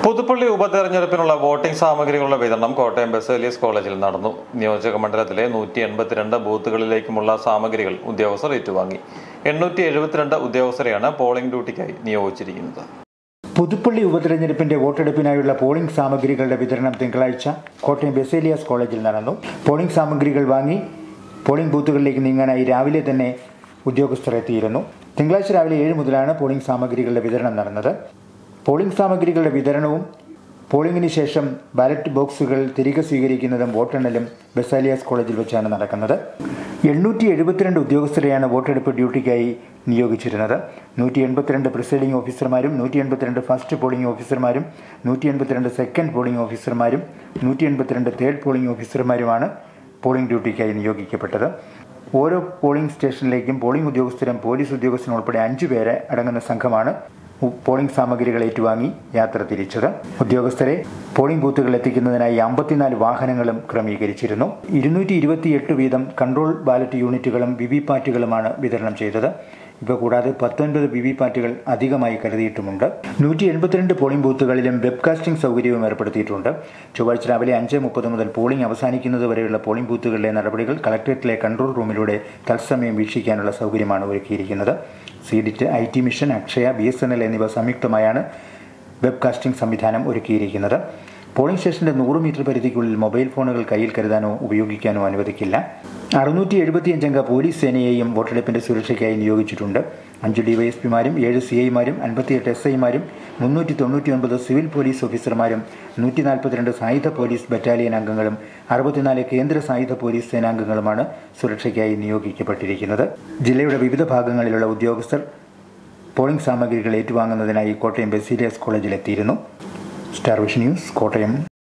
Puthuppally ഉപതെരഞ്ഞെടുപ്പിനുള്ള voting സാമഗ്രികളുടെ വിതരണം കോട്ടയം ബസേലിയസ് കോളേജിൽ നടന്നു നിയോജക മണ്ഡലത്തിലെ നൂറ്റി എൺപത്തിരണ്ട് ബൂത്തുകളിലേക്കുമുള്ള സാമഗ്രികൾ ഉദ്യോഗസ്ഥർ ഏറ്റുവാങ്ങി എണ്ണൂറ്റി എഴുപത്തിരണ്ട് ഉദ്യോഗസ്ഥരെയാണ് പോളിംഗ് ഡ്യൂട്ടിക്കായി നിയോഗിച്ചിരിക്കുന്നത് പുതുപ്പള്ളി ഉപതെരഞ്ഞെടുപ്പിന്റെ വോട്ടെടുപ്പിനായുള്ള പോളിംഗ് സാമഗ്രികളുടെ വിതരണം തിങ്കളാഴ്ച കോട്ടയം ബെസേലിയാസ് കോളേജിൽ നടന്നു പോളിംഗ് സാമഗ്രികൾ വാങ്ങി പോളിംഗ് ബൂത്തുകളിലേക്ക് നീങ്ങാനായി രാവിലെ തന്നെ ഉദ്യോഗസ്ഥർ എത്തിയിരുന്നു തിങ്കളാഴ്ച രാവിലെ ഏഴ് മുതലാണ് പോളിംഗ് സാമഗ്രികളുടെ വിതരണം നടന്നത് പോളിംഗ് സാമഗ്രികളുടെ വിതരണവും പോളിംഗിന് ശേഷം ബാലറ്റ് ബോക്സുകൾ തിരികെ സ്വീകരിക്കുന്നതും വോട്ടെണ്ണലും ബെസാലിയാസ് കോളേജിൽ വെച്ചാണ് നടക്കുന്നത് എണ്ണൂറ്റി എഴുപത്തിരണ്ട് ഉദ്യോഗസ്ഥരെയാണ് വോട്ടെടുപ്പ് ഡ്യൂട്ടിക്കായി നിയോഗിച്ചിരുന്നത് നൂറ്റി എൺപത്തിരണ്ട് പ്രിസൈഡിംഗ് ഓഫീസർമാരും നൂറ്റി എൺപത്തിരണ്ട് ഫസ്റ്റ് പോളിംഗ് ഓഫീസർമാരും നൂറ്റി എൺപത്തിരണ്ട് സെക്കൻഡ് പോളിംഗ് ഓഫീസർമാരും നൂറ്റി എൺപത്തിരണ്ട് തേർഡ് പോളിംഗ് ഓഫീസർമാരുമാണ് പോളിംഗ് ഡ്യൂട്ടിക്കായി നിയോഗിക്കപ്പെട്ടത് ഓരോ പോളിംഗ് സ്റ്റേഷനിലേക്കും പോളിംഗ് ഉദ്യോഗസ്ഥരും പോലീസ് ഉദ്യോഗസ്ഥരും ഉൾപ്പെടെ അഞ്ചു പേരെ അടങ്ങുന്ന സംഘമാണ് ഉ- പോളിംഗ് സാമഗ്രികൾ ഏറ്റുവാങ്ങി യാത്ര തിരിച്ചത് ഉദ്യോഗസ്ഥരെ പോളിംഗ് ബൂത്തുകളിൽ എത്തിക്കുന്നതിനായി അമ്പത്തിനാല് വാഹനങ്ങളും ക്രമീകരിച്ചിരുന്നു ഇരുന്നൂറ്റി ഇരുപത്തിയെട്ട് വീതം കൺട്രോൾ ബാലറ്റ് യൂണിറ്റുകളും വിവി പാറ്റുകളുമാണ് വിതരണം ചെയ്തത് ഇവ കൂടാതെ പത്തൊൻപത് വിവി പാറ്റുകൾ അധികമായി കരുതിയിട്ടുമുണ്ട് നൂറ്റി എൺപത്തിരണ്ട് പോളിംഗ് ബൂത്തുകളിലും വെബ്കാസ്റ്റിംഗ് സൗകര്യവും ഏർപ്പെടുത്തിയിട്ടുണ്ട് ചൊവ്വാഴ്ച രാവിലെ അഞ്ച് മുപ്പത് മുതൽ പോളിംഗ് അവസാനിക്കുന്നത് വരെയുള്ള പോളിംഗ് ബൂത്തുകളിലെ നടപടികൾ കളക്ടറേറ്റിലെ കൺട്രോൾ റൂമിലൂടെ തത്സമയം വീക്ഷിക്കാനുള്ള സൗകര്യമാണ് ഒരുക്കിയിരിക്കുന്നത് C DIT I T mission Akshaya B S N L എന്നിവ സംയുക്തമായാണ് വെബ്കാസ്റ്റിംഗ് സംവിധാനം ഒരുക്കിയിരിക്കുന്നത് പോളിംഗ് സ്റ്റേഷന്റെ നൂറ് മീറ്റർ പരിധിക്കുള്ളിൽ മൊബൈൽ ഫോണുകൾ കയ്യിൽ കരുതാനോ ഉപയോഗിക്കാനോ അനുവദിക്കില്ല അറുന്നൂറ്റി എഴുപത്തിയഞ്ചംഗ പോലീസ് സേനയെയും വോട്ടെടുപ്പിന്റെ സുരക്ഷയ്ക്കായി നിയോഗിച്ചിട്ടുണ്ട് അഞ്ച് ഡിവൈഎസ്പിമാരും ഏഴ് സി ഐമാരും അൻപത്തിയെട്ട് എസ് ഐമാരും മുന്നൂറ്റി തൊണ്ണൂറ്റി ഒൻപത് സിവിൽ പോലീസ് ഓഫീസർമാരും നൂറ്റി നാൽപ്പത്തിരണ്ട് സായുധ പോലീസ് ബറ്റാലിയൻ അംഗങ്ങളും അറുപത്തിനാല് കേന്ദ്ര സായുധ പോലീസ് സേനാംഗങ്ങളുമാണ് സുരക്ഷയ്ക്കായി നിയോഗിക്കപ്പെട്ടിരിക്കുന്നത് ജില്ലയുടെ വിവിധ ഭാഗങ്ങളിലുള്ള ഉദ്യോഗസ്ഥർ പോളിംഗ് സാമഗ്രികൾ ഏറ്റുവാങ്ങുന്നതിനായി കോട്ടയം ബെസീലിയസ് കോളേജിലെത്തിയിരുന്നു സ്റ്റാർ വിഷൻ ന്യൂസ് കോട്ടയം